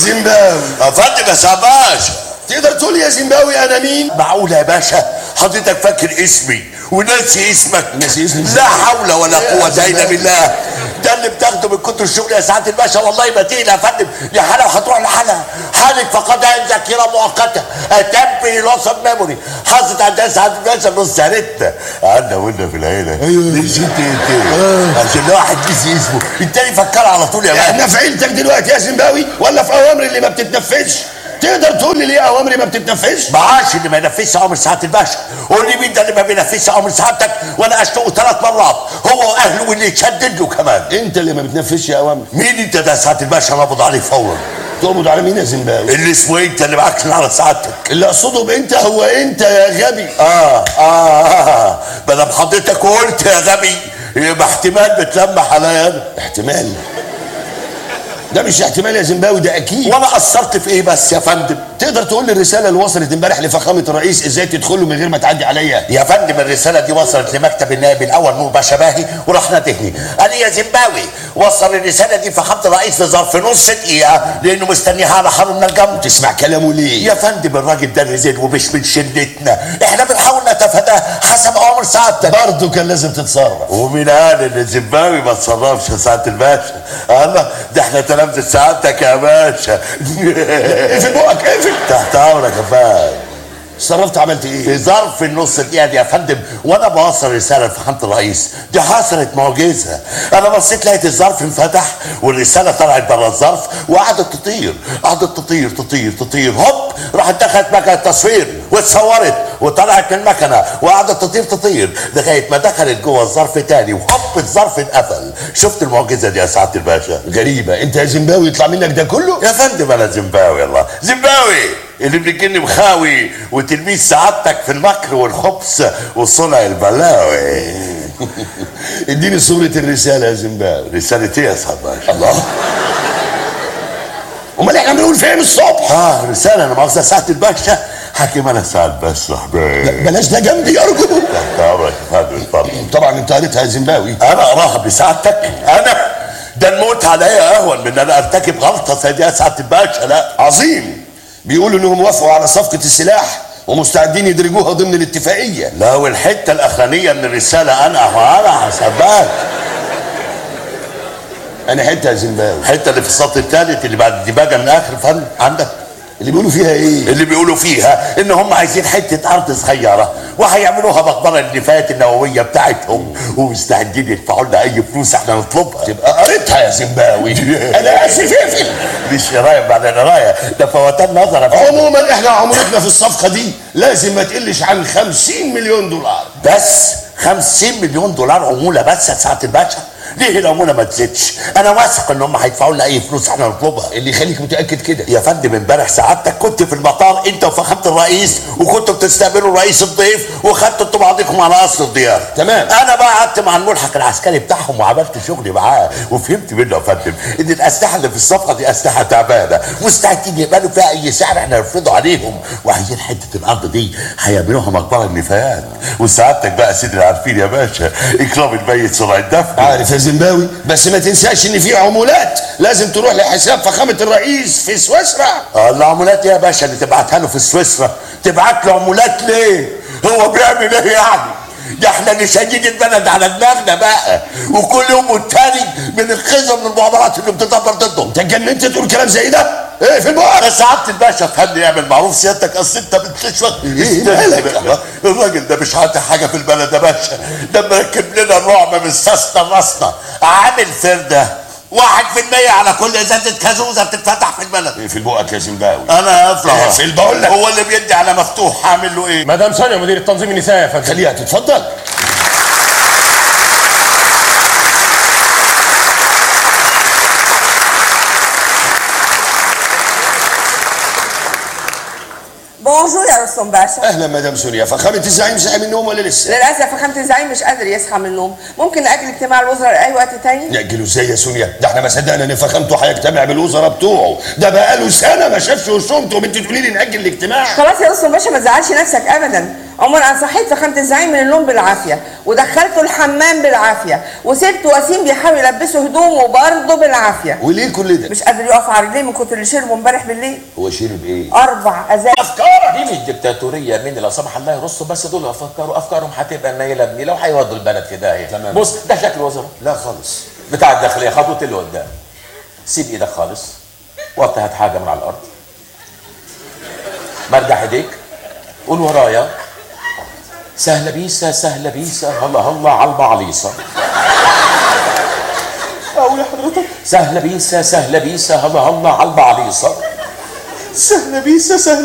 زيمباوي افندم يا سعد باشا تقدر تقول يا زيمباوي انا مين معقول يا باشا حضرتك فاكر اسمي وناسي اسمك ناسي اسمي لا حول ولا يا قوة الا زلمة. بالله ده اللي بتاخده من كتر الشغل يا سعادة الباشا والله ما تقلق يا فندم يا حالة وهتروح لحالها حالك فقدها ذاكرة مؤقتة اتمبري لوس اوف ميموري حصلت عندها سعادة الباشا نص سنتنا عنا ونا في العيلة أيوة. نسيت انت عشان الواحد نسي اسمه التاني يفكر على طول يا باشا احنا في عيلتك دلوقتي يا زيمباوي ولا في اوامر اللي ما بتتنفذش تقدر تقول لي ليه اوامري ما بتتنفذش معاش اللي ما ينفذش امر سعاده الباشا قول لي مين ده اللي ما بينفذش امر سعادتك وانا اشتقه ثلاث مرات هو واهله واللي يشدد له كمان انت اللي ما بتنفذش اوامر مين انت ده سعاده الباشا نقبض عليه فورا تقبض على مين يا زيمباوي اللي اسمه إيه انت اللي معاك على سعادتك اللي اقصده بانت هو انت يا غبي اه اه اه ما دام حضرتك قلت يا غبي يبقى احتمال بتلمح عليا انا احتمال ده مش احتمال يا زيمباوي ده اكيد وانا قصرت في ايه بس يا فندم تقدر تقول لي الرساله اللي وصلت امبارح لفخامه الرئيس ازاي تدخله من غير ما تعدي عليا يا فندم الرسالة دي وصلت لمكتب النائب الأول نور باشا باهي وراح نادهني قال لي يا زيمباوي وصل الرسالة دي فخامة الرئيس في ظرف نص دقيقة لأنه مستنيها على حر من الجنب تسمع كلامه ليه يا فندم الراجل ده رزق ومش من شلتنا احنا بنحاول نتفاداه حسب أوامر سعادتك برضه كان لازم تتصرف ومين قال ان الزيمباوي ما تصرفش يا سعاده الباشا؟ الله ده احنا تلامذه سعادتك يا باشا اقفل بقك اقفل تحت امرك يا فندم اتصرفت عملت ايه في ظرف النص دقيقة دي يا فندم وانا بوصل رسالة لفخامة الرئيس دي حصلت معجزة انا بصيت لقيت الظرف انفتح والرسالة طلعت بره الظرف وقعدت تطير قعدت تطير تطير تطير هوب راحت دخلت مكنة تصوير واتصورت وطلعت من المكنة وقعدت تطير تطير لغاية ما دخلت جوه الظرف تاني وهوب الظرف اتقفل شفت المعجزة دي يا سعادة الباشا غريبه انت يا زيمباوي يطلع منك ده كله يا فندم انا زيمباوي الله زيمباوي اللي بنجني مخاوي وتلميذ سعادتك في المكر والخبز وصنع البلاوي اديني صوره الرساله يا زيمباوي رسالة ايه يا سعاد باشا؟ الله امال احنا بنقول فين الصبح اه رسالة انا مؤاخذة سعادة الباشا حكيم انا سعد بس صاحبي بلاش ده جنبي ارجو تحت امرك يا فندم اتفضل طبعا انت قريتها يا زيمباوي انا اقراها بسعادتك انا ده الموت عليا اهون من ان انا ارتكب غلطة زي دي يا سعادة الباشا لا عظيم بيقولوا انهم وافقوا على صفقه السلاح ومستعدين يدرجوها ضمن الاتفاقيه لا والحتة الاخرانية من الرسالة انا وانا حسبات انا حته يا زيمباوي الحتة اللي في السطر الثالث اللي بعد الديباجة من اخر فن عندك اللي بيقولوا فيها ايه اللي بيقولوا فيها ان هم عايزين حته ارض صغيره وهيعملوها مقبره للنفايات النوويه بتاعتهم ومستعدين يدفعوا لنا اي فلوس احنا نطلبها تبقى قريتها يا زيمباوي انا اسف اقفل مش قرايه بعد قرايه ده فوتان نظر يا فندم. عموما احنا عمولتنا في الصفقه دي لازم ما تقلش عن 50 مليون دولار بس 50 مليون دولار عموله بس يا سعاده الباشا ليه العموله ما تزيدش انا واثق ان هم هيدفعوا لنا اي فلوس احنا نطلبها اللي يخليك متاكد كده يا فندم امبارح سعادتك كنت في المطار انت وفخامه الرئيس وكنتوا بتستقبلوا رئيس الضيف وخدتوا انتوا بعضكم على اصل الضيافه تمام. انا بقى قعدت مع الملحق العسكري بتاعهم وعملت شغلي معاه وفهمت منه يا فندم ان الاسلحه اللي في الصفقه دي اسلحه تعبانه مستعدين يقبلوا فيها اي سعر احنا نفرضه عليهم وعايزين حته الارض دي هيعملوها مقبره النفايات وسعادتك بقى سيدي عارفين يا باشا اكرام الميت صنع الدفن عارف يا زيمباوي بس ما تنساش ان في عمولات لازم تروح لحساب فخامه الرئيس في سويسرا آه، العمولات يا باشا اللي تبعتها له في سويسرا تبعت له عمولات ليه؟ هو بيعمل ايه يعني؟ ده احنا اللي شايلين البلد على دماغنا بقى وكل يوم والتاني بننقذهم من المؤامرات اللي بتدبر ضدهم انت اتجننت تقول كلام زي ده ايه في البقر بس سعادة الباشا فهمني يعمل معروف سيادتك اصل انت بتشوى إيه مالك؟ الراجل ده مش عاطي حاجه في البلد يا باشا ده مركب لنا الرعب من ساسنا لراسنا عامل فرده واحد في المية على كل ازازة كازوزة بتتفتح في البلد ايه في البقك يا زيمباوي انا افرح اقفل بقول لك. هو اللي بيدي على مفتوح هعمل له ايه مدام سونيا مدير التنظيم النسائي يا فندم خليها تتفضل بونجور يا رستم باشا اهلا مدام سوريا فخامه الزعيم صحي من النوم ولا لسه للاسف فخامه الزعيم مش قادر يصحى من النوم ممكن ناجل اجتماع الوزراء لاي وقت تاني نأجله ازاي يا سوريا ده احنا ما صدقنا ان فخامته هيجتمع بالوزراء بتوعه ده بقاله سنه ما شافش وشومته وانت تقولي لي نأجل الاجتماع خلاص يا رستم باشا ما تزعلش نفسك ابدا عموما انا صحيت فخامه الزعيم من النوم بالعافيه ودخلته الحمام بالعافيه وسبت وسيم بيحاول يلبسه هدومه برضه بالعافيه وليه كل ده مش قادر يقف على رجليه من كتر اللي شربه امبارح بالليل هو شرب ايه اربع ازاز افكارك دي مش ديكتاتوريه مين لا سمح الله يرصوا بس دول افكاروا افكارهم هتبقى نايله بنيله وهيودوا البلد في داهيه تمام. بص ده شكل الوزراء لا خالص بتاع الداخليه خطوه اللي قدام سيب ايدك خالص وقت هات حاجه من على الارض مرجع ايديك قول ورايا سهلة بيسة سهلة بيسة هلا هلا على البعليصة أقول يا حضرتك سهلة بيسة سهلة بيسة هلا هلا على البعليصة سهلة بيسة سهلة